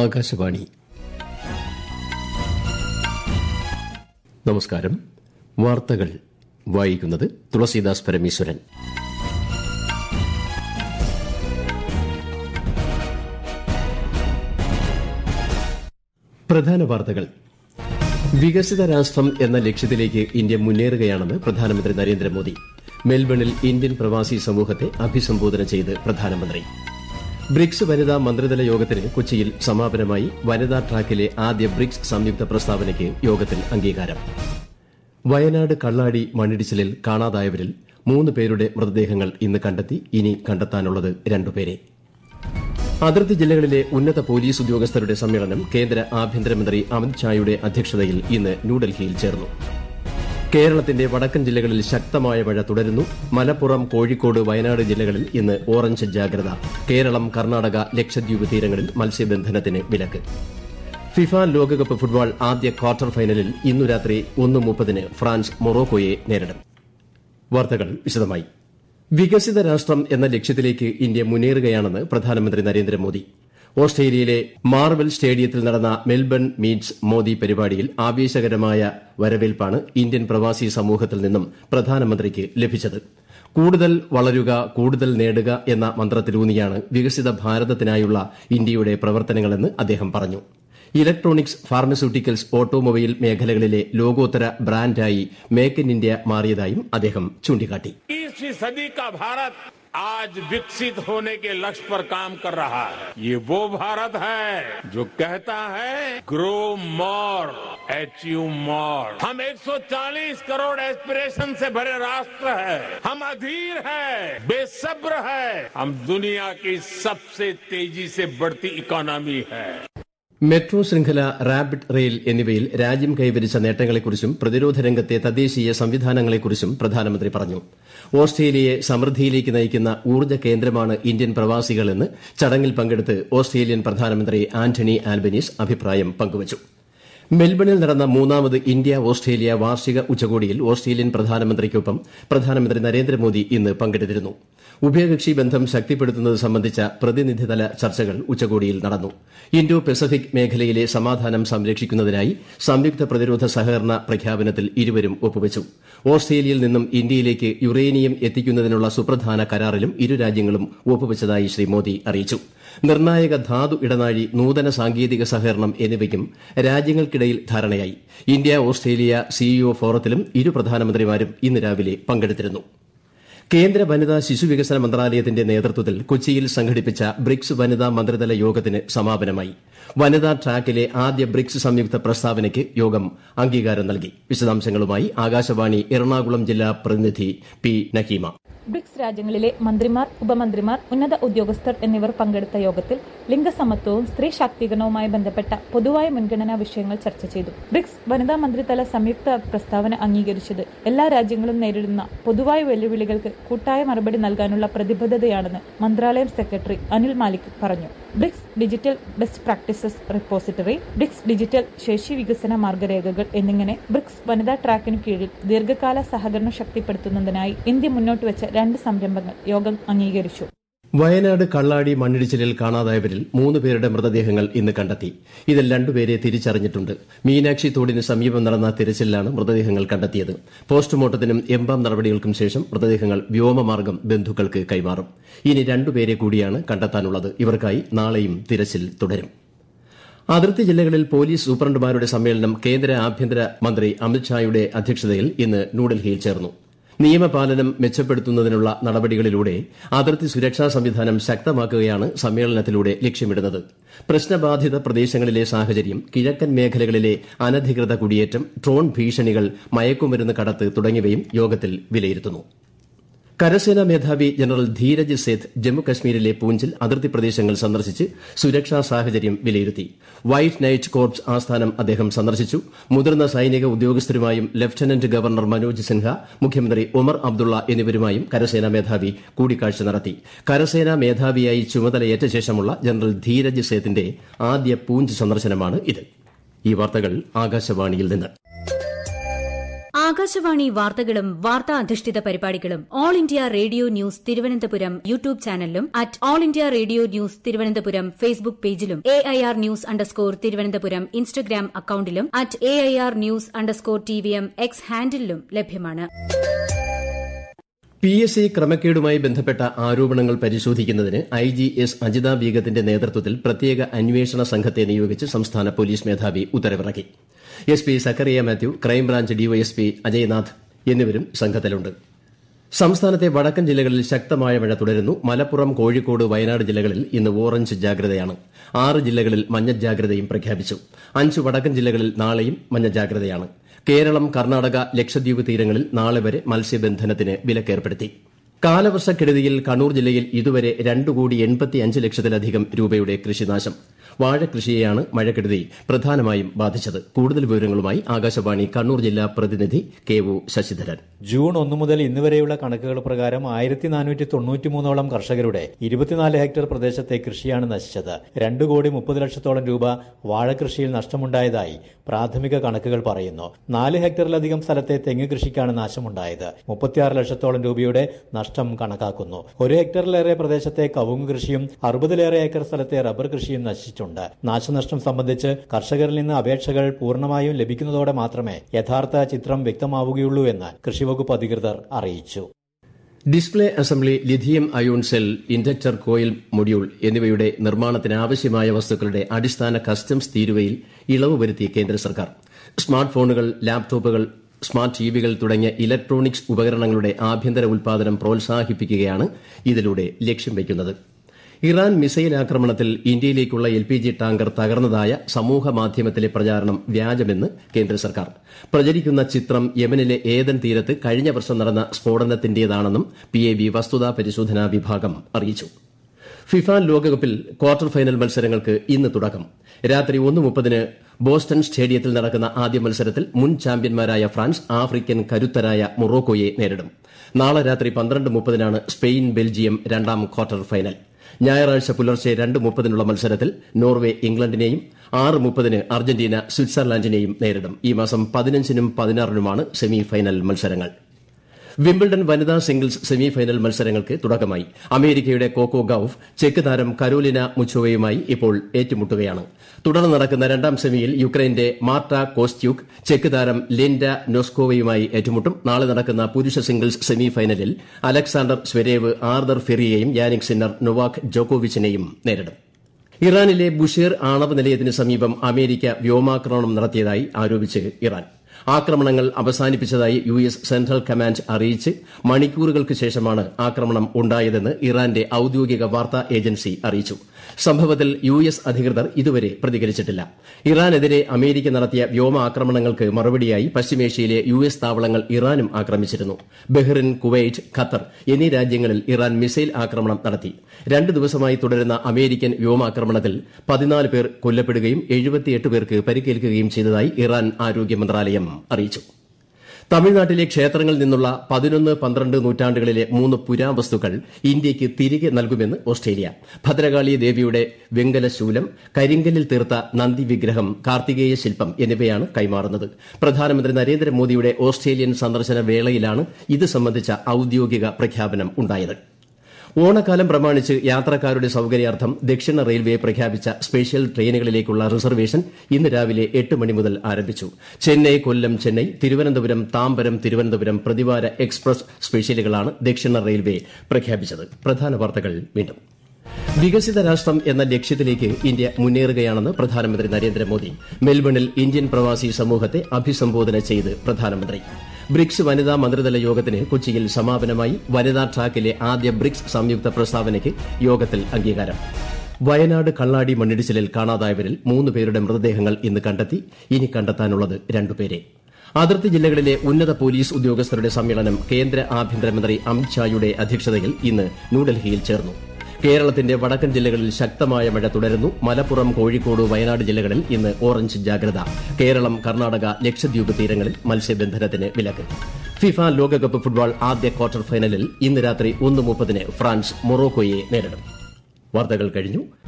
ആകാശവാണി നമസ്കാരം വാർത്തകൾ വായിക്കുന്നത് തുളസീദാസ് പരമേശ്വരൻ പ്രധാന വാർത്തകൾ വികസിത രാഷ്ട്രം എന്ന ലക്ഷ്യത്തിലേക്ക് ഇന്ത്യ മുന്നേറുകയാണെന്ന് പ്രധാനമന്ത്രി നരേന്ദ്രമോദി മെൽബണിൽ ഇന്ത്യൻ പ്രവാസി സമൂഹത്തെ അഭിസംബോധന ചെയ്ത് പ്രധാനമന്ത്രി ബ്രിക്സ് വനിതാ മന്ത്രിതല യോഗത്തിന് കൊച്ചിയിൽ സമാപനമായി വനിതാ ട്രാക്കിലെ ആദ്യ ബ്രിക്സ് സംയുക്ത പ്രസ്താവനയ്ക്ക് യോഗത്തിൽ അംഗീകാരം വയനാട് കള്ളാടി മണ്ണിടിച്ചിലിൽ കാണാതായവരിൽ മൂന്ന് പേരുടെ മൃതദേഹങ്ങൾ ഇന്ന് കണ്ടെത്തി ഇനി കണ്ടെത്താനുള്ളത് രണ്ടുപേരെ അതിർത്തി ജില്ലകളിലെ ഉന്നത പോലീസ് ഉദ്യോഗസ്ഥരുടെ സമ്മേളനം കേന്ദ്ര ആഭ്യന്തരമന്ത്രി അമിത് ഷായുടെ അധ്യക്ഷതയിൽ ഇന്ന് ന്യൂഡൽഹിയിൽ ചേർന്നു കേരളത്തിന്റെ വടക്കൻ ജില്ലകളിൽ ശക്തമായ മഴ തുടരുന്നു മലപ്പുറം കോഴിക്കോട് വയനാട് ജില്ലകളിൽ ഇന്ന് ഓറഞ്ച് ജാഗ്രത കേരളം കർണാടക ലക്ഷദ്വീപ് തീരങ്ങളിൽ മത്സ്യബന്ധനത്തിന് വിലക്ക് ഫിഫ ലോകകപ്പ് ഫുട്ബോൾ ആദ്യ ക്വാർട്ടർ ഫൈനലിൽ ഇന്നു രാത്രി ഒന്ന് മുപ്പതിന് ഫ്രാൻസ് മൊറോക്കോയെ നേരിടും വാർത്തകൾ വിശദമായി വികസിത രാഷ്ട്രം എന്ന ലക്ഷ്യത്തിലേക്ക് ഇന്ത്യ മുന്നേറുകയാണെന്ന് പ്രധാനമന്ത്രി നരേന്ദ്രമോദി ഓസ്ട്രേലിയയിലെ മാർവൽ സ്റ്റേഡിയത്തിൽ നടന്ന മെൽബൺ മീറ്റ്സ് മോദി പരിപാടിയിൽ ആവേശകരമായ വരവേൽപ്പാണ് ഇന്ത്യൻ പ്രവാസി സമൂഹത്തിൽ നിന്നും പ്രധാനമന്ത്രിക്ക് ലഭിച്ചത് കൂടുതൽ വളരുക കൂടുതൽ നേടുക എന്ന മന്ത്രത്തിലൂന്നിയാണ് വികസിത ഭാരതത്തിനായുള്ള ഇന്ത്യയുടെ പ്രവർത്തനങ്ങളെന്ന് അദ്ദേഹം പറഞ്ഞു ഇലക്ട്രോണിക്സ് ഫാർമസ്യൂട്ടിക്കൽസ് ഓട്ടോമൊബൈൽ മേഖലകളിലെ ലോകോത്തര ബ്രാൻഡായി മേക്ക് ഇൻ ഇന്ത്യ മാറിയതായും അദ്ദേഹം ചൂണ്ടിക്കാട്ടി इक्कीसवीं सदी का भारत आज विकसित होने के लक्ष्य पर काम कर रहा है ये वो भारत है जो कहता है ग्रो मोर अचीव मोर हम 140 करोड़ एस्पिरेशन से भरे राष्ट्र है हम अधीर है बेसब्र है हम दुनिया की सबसे तेजी से बढ़ती इकोनॉमी है മെട്രോ ശൃംഖല റാപ്പിഡ് റെയിൽ എന്നിവയിൽ രാജ്യം കൈവരിച്ച നേട്ടങ്ങളെക്കുറിച്ചും പ്രതിരോധ രംഗത്തെ തദ്ദേശീയ സംവിധാനങ്ങളെക്കുറിച്ചും പ്രധാനമന്ത്രി പറഞ്ഞു ഓസ്ട്രേലിയയെ സമൃദ്ധിയിലേക്ക് നയിക്കുന്ന ഊർജ്ജ കേന്ദ്രമാണ് ഇന്ത്യൻ പ്രവാസികളെന്ന് ചടങ്ങിൽ പങ്കെടുത്ത് ഓസ്ട്രേലിയൻ പ്രധാനമന്ത്രി ആന്റണി ആൽബനീസ് അഭിപ്രായം പങ്കുവച്ചു മെൽബണിൽ നടന്ന മൂന്നാമത് ഇന്ത്യ ഓസ്ട്രേലിയ വാർഷിക ഉച്ചകോടിയിൽ ഓസ്ട്രേലിയൻ പ്രധാനമന്ത്രിക്കൊപ്പം പ്രധാനമന്ത്രി നരേന്ദ്രമോദി ഇന്ന് പങ്കെടുത്തിരുന്നു ഉഭയകക്ഷി ബന്ധം ശക്തിപ്പെടുത്തുന്നത് സംബന്ധിച്ച പ്രതിനിധിതല ചർച്ചകൾ ഉച്ചകോടിയിൽ നടന്നു ഇൻഡോ പസഫിക് മേഖലയിലെ സമാധാനം സംരക്ഷിക്കുന്നതിനായി സംയുക്ത പ്രതിരോധ സഹകരണ പ്രഖ്യാപനത്തിൽ ഇരുവരും ഒപ്പുവച്ചു ഓസ്ട്രേലിയയിൽ നിന്നും ഇന്ത്യയിലേക്ക് യുറേനിയം എത്തിക്കുന്നതിനുള്ള സുപ്രധാന കരാറിലും ഇരു രാജ്യങ്ങളും ഒപ്പുവച്ചതായി ശ്രീ മോദി അറിയിച്ചു നിർണായക ധാതു ഇടനാഴി നൂതന സാങ്കേതിക സഹകരണം എന്നിവയ്ക്കും രാജ്യങ്ങൾക്കിടയിൽ ധാരണയായി ഇന്ത്യ ഓസ്ട്രേലിയ സിഇഒ ഫോറത്തിലും ഇരു പ്രധാനമന്ത്രിമാരും ഇന്ന് രാവിലെ പങ്കെടുത്തിരുന്നു കേന്ദ്ര വനിതാ ശിശുവികസന മന്ത്രാലയത്തിന്റെ നേതൃത്വത്തിൽ കൊച്ചിയിൽ സംഘടിപ്പിച്ച ബ്രിക്സ് വനിതാ മന്ത്രിതല യോഗത്തിന് സമാപനമായി വനിതാ ട്രാക്കിലെ ആദ്യ ബ്രിക്സ് സംയുക്ത പ്രസ്താവനയ്ക്ക് യോഗം അംഗീകാരം നൽകി വിശദാംശങ്ങളുമായി ആകാശവാണി എറണാകുളം ജില്ലാ പ്രതിനിധി പി നഹീമ ബ്രിക്സ് രാജ്യങ്ങളിലെ മന്ത്രിമാർ ഉപമന്ത്രിമാർ ഉന്നത ഉദ്യോഗസ്ഥർ എന്നിവർ പങ്കെടുത്ത യോഗത്തിൽ ലിംഗസമത്വവും സ്ത്രീ ശാക്തീകരണവുമായി ബന്ധപ്പെട്ട പൊതുവായ മുൻഗണനാ വിഷയങ്ങൾ ചർച്ച ചെയ്തു ബ്രിക്സ് വനിതാ മന്ത്രിതല സംയുക്ത പ്രസ്താവന അംഗീകരിച്ചത് എല്ലാ രാജ്യങ്ങളും നേരിടുന്ന പൊതുവായ വെല്ലുവിളികൾക്ക് കൂട്ടായ മറുപടി നൽകാനുള്ള പ്രതിബദ്ധതയാണെന്ന് മന്ത്രാലയം സെക്രട്ടറി അനിൽ മാലിക് പറഞ്ഞു BRICS digital best practices repository BRICS digital ശേഷി വികസന മാർഗരേഖകൾ എന്നിങ്ങനെ ബ്രിക്സ് വനിതാ ട്രാക്കിനു കീഴിൽ ദീർഘകാല സഹകരണം ശക്തിപ്പെടുത്തുന്നതിനായി ഇന്ത്യ മുന്നോട്ട് വെച്ച രണ്ട് സംരംഭങ്ങൾ യോഗം അംഗീകരിച്ചു വയനാട് കള്ളാടി മണ്ണിടിച്ചിലിൽ കാണാതായവരിൽ മൂന്ന് പേരുടെ മൃതദേഹങ്ങൾ ഇന്ന് കണ്ടെത്തി ഇതിൽ രണ്ടുപേരെ തിരിച്ചറിഞ്ഞിട്ടുണ്ട് മീനാക്ഷി തോടിന് സമീപം നടന്ന തിരച്ചിലിലാണ് മൃതദേഹങ്ങൾ കണ്ടെത്തിയത് പോസ്റ്റ്മോർട്ടത്തിനും എംബാം നടപടികൾക്കും ശേഷം മൃതദേഹങ്ങൾ വ്യോമമാർഗം ബന്ധുക്കൾക്ക് കൈമാറും ഇനി രണ്ടുപേരെ കൂടിയാണ് കണ്ടെത്താനുള്ളത് ഇവർക്കായി നാളെയും തിരച്ചിൽ തുടരും അതിർത്തി ജില്ലകളിൽ പോലീസ് സൂപ്രണ്ടുമാരുടെ സമ്മേളനം കേന്ദ്ര ആഭ്യന്തര മന്ത്രി അമിത്ഷായുടെ അധ്യക്ഷതയിൽ ഇന്ന് ന്യൂഡൽഹിയിൽ ചേർന്നു നിയമപാലനം മെച്ചപ്പെടുത്തുന്നതിനുള്ള നടപടികളിലൂടെ അതിർത്തി സുരക്ഷാ സംവിധാനം ശക്തമാക്കുകയാണ് സമ്മേളനത്തിലൂടെ ലക്ഷ്യമിടുന്നത് പ്രശ്നബാധിത പ്രദേശങ്ങളിലെ സാഹചര്യം കിഴക്കൻ മേഖലകളിലെ അനധികൃത കുടിയേറ്റം ഡ്രോൺ ഭീഷണികൾ മയക്കുമരുന്ന് കടത്ത് തുടങ്ങിയവയും യോഗത്തിൽ വിലയിരുത്തുന്നു കരസേനാ മേധാവി ജനറൽ ധീരജ് സേത്ത് ജമ്മുകശ്മീരിലെ പൂഞ്ചിൽ അതിർത്തി പ്രദേശങ്ങൾ സന്ദർശിച്ച് സുരക്ഷാ സാഹചര്യം വിലയിരുത്തി വൈറ്റ് നൈറ്റ് കോർപ്സ് ആസ്ഥാനം അദ്ദേഹം സന്ദർശിച്ചു മുതിർന്ന സൈനിക ഉദ്യോഗസ്ഥരുമായും ലഫ്റ്റനന്റ് ഗവർണർ മനോജ് സിൻഹ മുഖ്യമന്ത്രി ഒമർ അബ്ദുള്ള എന്നിവരുമായും കരസേനാ മേധാവി കൂടിക്കാഴ്ച നടത്തി കരസേനാ മേധാവിയായി ചുമതലയേറ്റ ശേഷമുള്ള ജനറൽ ധീരജ് സേത്തിന്റെ ആദ്യ പൂഞ്ച് സന്ദർശനമാണ് ഇത് ഈ വാർത്തകൾ ആകാശവാണിയിൽ നിന്ന് ആകാശവാണി വാർത്തകളും വാർത്താ അധിഷ്ഠിത പരിപാടികളും all India radio news Thiruvananthapuram YouTube ചാനലിലും at all India radio news Thiruvananthapuram Facebook പേജിലും A I R news underscore Thiruvananthapuram Instagram അക്കൌണ്ടിലും at A I R news underscore T V M X ഹാൻഡിലും ലഭ്യമാണ് പി എസ് സി ക്രമക്കേടുമായി ബന്ധപ്പെട്ട ആരോപണങ്ങൾ പരിശോധിക്കുന്നതിന് ഐ ജി എസ് അജിത ബീഗത്തിന്റെ നേതൃത്വത്തിൽ പ്രത്യേക അന്വേഷണ സംഘത്തെ നിയോഗിച്ച് സംസ്ഥാന പോലീസ് മേധാവി ഉത്തരവിറക്കി S P Zachariah Mathew crime branch DYSP Ajaynath എന്നിവരും സംഘത്തിലുണ്ട് സംസ്ഥാനത്തെ വടക്കൻ ജില്ലകളിൽ ശക്തമായ മഴ തുടരുന്നു മലപ്പുറം കോഴിക്കോട് വയനാട് ജില്ലകളിൽ ഇന്ന് ഓറഞ്ച് ജാഗ്രതയാണ് ആറ് ജില്ലകളിൽ മഞ്ഞ ജാഗ്രതയും പ്രഖ്യാപിച്ചു അഞ്ച് വടക്കൻ ജില്ലകളിൽ നാളെയും മഞ്ഞ ജാഗ്രതയാണ് കേരളം കർണാടക ലക്ഷദ്വീപ് തീരങ്ങളിൽ നാളെ വരെ മത്സ്യബന്ധനത്തിന് വിലക്കേർപ്പെടുത്തി കാലവർഷക്കെടുതിയിൽ കണ്ണൂർ ജില്ലയിൽ ഇതുവരെ രണ്ട് കോടി എൺപത്തിയഞ്ച് ലക്ഷത്തിലധികം രൂപയുടെ കൃഷിനാശം വാഴകൃഷിയെയാണ് മഴക്കെടുതി പ്രധാനമായും ബാധിച്ചത് കൂടുതൽ വിവരങ്ങളുമായി ആകാശവാണി കണ്ണൂർ ജില്ലാ പ്രതിനിധി കെ ഒ ശശിധരൻ ജൂൺ ഒന്ന് മുതൽ ഇന്ന് വരെയുള്ള കണക്കുകൾ പ്രകാരം ആയിരത്തി നാനൂറ്റി തൊണ്ണൂറ്റിമൂന്നോളം കർഷകരുടെ ഇരുപത്തിനാല് ഹെക്ടർ പ്രദേശത്തെ കൃഷിയാണ് നശിച്ചത് രണ്ട് കോടി മുപ്പത് ലക്ഷത്തോളം രൂപ വാഴകൃഷിയിൽ നഷ്ടമുണ്ടായതായി പ്രാഥമിക കണക്കുകൾ പറയുന്നു നാല് ഹെക്ടറിലധികം സ്ഥലത്തെ തെങ്ങ് കൃഷിക്കാണ് നാശമുണ്ടായത് മുപ്പത്തിയാറ് ലക്ഷത്തോളം രൂപയുടെ നഷ്ടം കണക്കാക്കുന്നു ഒരു ഹെക്ടറിലേറെ പ്രദേശത്തെ കവുങ്ങ് കൃഷിയും അറുപതിലേറെ ഏക്കർ സ്ഥലത്തെ റബ്ബർ കൃഷിയും നശിച്ചിട്ടുണ്ട് നാശനഷ്ടം സംബന്ധിച്ച് കർഷകരിൽ നിന്ന് അപേക്ഷകൾ പൂർണ്ണമായും ലഭിക്കുന്നതോടെ മാത്രമേ യഥാർത്ഥ ചിത്രം വ്യക്തമാവുകയുള്ളൂ എന്ന് കൃഷിവകുപ്പ് അധികൃതർ അറിയിച്ചു display assembly lithium ion cell inductor coil module എന്നിവയുടെ നിർമ്മാണത്തിന് ആവശ്യമായ വസ്തുക്കളുടെ അടിസ്ഥാന കസ്റ്റംസ് തീരുവയിൽ ഇളവ് വരുത്തി കേന്ദ്ര സർക്കാർ സ്മാർട്ട് ഫോണുകൾ ലാപ്ടോപ്പുകൾ സ്മാർട്ട് ടിവികൾ തുടങ്ങിയ ഇലക്ട്രോണിക്സ് ഉപകരണങ്ങളുടെ ആഭ്യന്തര ഉൽപാദനം പ്രോത്സാഹിപ്പിക്കുകയാണ് ഇതിലൂടെ ലക്ഷ്യം വയ്ക്കുന്നത് ഇറാൻ മിസൈൽ ആക്രമണത്തിൽ ഇന്ത്യയിലേക്കുള്ള എൽ പി ജി ടാങ്കർ തകർന്നതായ സമൂഹ മാധ്യമത്തിലെ പ്രചാരണം വ്യാജമെന്ന് കേന്ദ്ര സർക്കാർ പ്രചരിക്കുന്ന ചിത്രം യമനിലെ ഏതൻ തീരത്ത് കഴിഞ്ഞ വർഷം നടന്ന സ്ഫോടനത്തിന്റേതാണെന്നും പി എ ബി വസ്തുതാ പരിശോധനാ വിഭാഗം അറിയിച്ചു ഫിഫ ലോകകപ്പിൽ ക്വാർട്ടർ ഫൈനൽ മത്സരങ്ങൾക്ക് ഇന്ന് തുടക്കം രാത്രി ഒന്ന് മുപ്പതിന് ബോസ്റ്റൺ സ്റ്റേഡിയത്തിൽ നടക്കുന്ന ആദ്യ മത്സരത്തിൽ മുൻ ചാമ്പ്യന്മാരായ ഫ്രാൻസ് ആഫ്രിക്കൻ കരുത്തരായ മൊറോക്കോയെ നേരിടും നാളെ രാത്രി പന്ത്രണ്ട് മുപ്പതിനാണ് സ്പെയിൻ ബെൽജിയം രണ്ടാം ക്വാർട്ടർ ഫൈനൽ ഞായറാഴ്ച പുലർച്ചെ രണ്ട് മുപ്പതിനുള്ള മത്സരത്തിൽ നോർവെ ഇംഗ്ലണ്ടിനെയും ആറ് മുപ്പതിന് അർജന്റീന സ്വിറ്റ്സർലാൻഡിനെയും നേരിടും ഈ മാസം പതിനഞ്ചിനും പതിനാറിനുമാണ് സെമി ഫൈനൽ മത്സരങ്ങൾ വിംബിൾഡൺ വനിതാ സിംഗിൾസ് സെമി ഫൈനൽ മത്സരങ്ങൾക്ക് തുടക്കമായി അമേരിക്കയുടെ കോക്കോ ഗൌഫ് ചെക്ക് താരം കരോലിന മുച്ചോവയുമായി ഇപ്പോൾ ഏറ്റുമുട്ടുകയാണ് തുടർന്ന് നടക്കുന്ന രണ്ടാം സെമിയിൽ യുക്രൈന്റെ മാർട്ട കോസ്റ്റ്യൂക്ക് ചെക്ക് താരം ലിൻഡ നോസ്കോവയുമായി ഏറ്റുമുട്ടും നാളെ നടക്കുന്ന പുരുഷ സിംഗിൾസ് സെമി ഫൈനലിൽ അലക്സാണ്ടർ സ്വരേവ് ആർദർ ഫെറിയെയും യാനിക് സിന്നർ നൊവാക് ജോക്കോവിച്ചിനെയും നേരിടും ഇറാനിലെ ബുഷേർ ആണവ നിലയത്തിന് സമീപം അമേരിക്ക വ്യോമാക്രമണം നടത്തിയതായി ആരോപിച്ച് ഇറാൻ ആക്രമണങ്ങൾ അവസാനിപ്പിച്ചതായി യു എസ് സെൻട്രൽ കമാൻഡ് അറിയിച്ച് മണിക്കൂറുകൾക്ക് ശേഷമാണ് ആക്രമണം ഉണ്ടായതെന്ന് ഇറാന്റെ ഔദ്യോഗിക വാർത്താ ഏജൻസി അറിയിച്ചു സംഭവത്തിൽ യു എസ് അധികൃതർ ഇതുവരെ പ്രതികരിച്ചിട്ടില്ല ഇറാനെതിരെ അമേരിക്ക നടത്തിയ വ്യോമ ആക്രമണങ്ങൾക്ക് മറുപടിയായി പശ്ചിമേഷ്യയിലെ യു എസ് താവളങ്ങൾ ഇറാനും ആക്രമിച്ചിരുന്നു ബഹ്റിൻ കുവൈറ്റ് ഖത്തർ എന്നീ രാജ്യങ്ങളിൽ ഇറാൻ മിസൈൽ ആക്രമണം നടത്തി രണ്ട് ദിവസമായി തുടരുന്ന അമേരിക്കൻ വ്യോമാക്രമണത്തിൽ പതിനാല് പേർ കൊല്ലപ്പെടുകയും എഴുപത്തിയെട്ട് പേർക്ക് പരിക്കേൽക്കുകയും ചെയ്തതായി ഇറാൻ ആരോഗ്യ മന്ത്രാലയം അറിയിച്ചു തമിഴ്നാട്ടിലെ ക്ഷേത്രങ്ങളിൽ നിന്നുള്ള പതിനൊന്ന് പന്ത്രണ്ട് നൂറ്റാണ്ടുകളിലെ മൂന്ന് പുരാവസ്തുക്കൾ ഇന്ത്യയ്ക്ക് തിരികെ നൽകുമെന്ന് ഓസ്ട്രേലിയ ഭദ്രകാളി ദേവിയുടെ വെങ്കല ശൂലം കരിങ്കല്ലിൽ തീർത്ത നന്ദി വിഗ്രഹം കാർത്തികേയ ശില്പം എന്നിവയാണ് കൈമാറുന്നത് പ്രധാനമന്ത്രി നരേന്ദ്രമോദിയുടെ ഓസ്ട്രേലിയൻ സന്ദർശന വേളയിലാണ് ഇത് സംബന്ധിച്ച ഔദ്യോഗിക പ്രഖ്യാപനം ഉണ്ടായത് ഓണക്കാലം പ്രമാണിച്ച് യാത്രക്കാരുടെ സൌകര്യാർത്ഥം ദക്ഷിണ റെയിൽവേ പ്രഖ്യാപിച്ച സ്പെഷ്യൽ ട്രെയിനുകളിലേക്കുള്ള റിസർവേഷൻ ഇന്ന് രാവിലെ എട്ട് മണി മുതൽ ആരംഭിച്ചു ചെന്നൈ കൊല്ലം ചെന്നൈ തിരുവനന്തപുരം താമ്പരം തിരുവനന്തപുരം പ്രതിവാര എക്സ്പ്രസ് സ്പെഷ്യലുകളാണ് ദക്ഷിണ റെയിൽവേ പ്രഖ്യാപിച്ചത് പ്രധാന വാർത്തകൾ വീണ്ടും വികസിത രാഷ്ട്രം എന്ന ലക്ഷ്യത്തിലേക്ക് ഇന്ത്യ മുന്നേറുകയാണെന്ന് പ്രധാനമന്ത്രി നരേന്ദ്രമോദി മെൽബണിൽ ഇന്ത്യൻ പ്രവാസി സമൂഹത്തെ അഭിസംബോധന ചെയ്ത് പ്രധാനമന്ത്രി ബ്രിക്സ് വനിതാ മന്ത്രിതല യോഗത്തിന് കൊച്ചിയിൽ സമാപനമായി വനിതാ ട്രാക്കിലെ ആദ്യ ബ്രിക്സ് സംയുക്ത പ്രസ്താവനയ്ക്ക് യോഗത്തിൽ അംഗീകാരം വയനാട് കള്ളാടി മണ്ണിടിച്ചിലിൽ കാണാതായവരിൽ മൂന്ന് പേരുടെ മൃതദേഹങ്ങൾ ഇന്ന് കണ്ടെത്തി ഇനി കണ്ടെത്താനുള്ളത് രണ്ടുപേരെ അതിർത്തി ജില്ലകളിലെ ഉന്നത പോലീസ് ഉദ്യോഗസ്ഥരുടെ സമ്മേളനം കേന്ദ്ര ആഭ്യന്തരമന്ത്രി അമിത്ഷായുടെ അധ്യക്ഷതയിൽ ഇന്ന് ന്യൂഡൽഹിയിൽ ചേർന്നു കേരളത്തിന്റെ വടക്കൻ ജില്ലകളിൽ ശക്തമായ മഴ തുടരുന്നു മലപ്പുറം കോഴിക്കോട് വയനാട് ജില്ലകളിൽ ഇന്ന് ഓറഞ്ച് ജാഗ്രത കേരളം കർണാടക ലക്ഷദ്വീപ് തീരങ്ങളിൽ മത്സ്യബന്ധനത്തിന് വിലക്ക് ഫിഫ ലോകകപ്പ് ഫുട്ബോൾ ആദ്യ ക്വാർട്ടർ ഫൈനലിൽ ഇന്ന് രാത്രി ഒന്ന് മുപ്പതിന് ഫ്രാൻസ് മൊറോക്കോയെ നേരിടും വാർത്തകൾ കഴിഞ്ഞു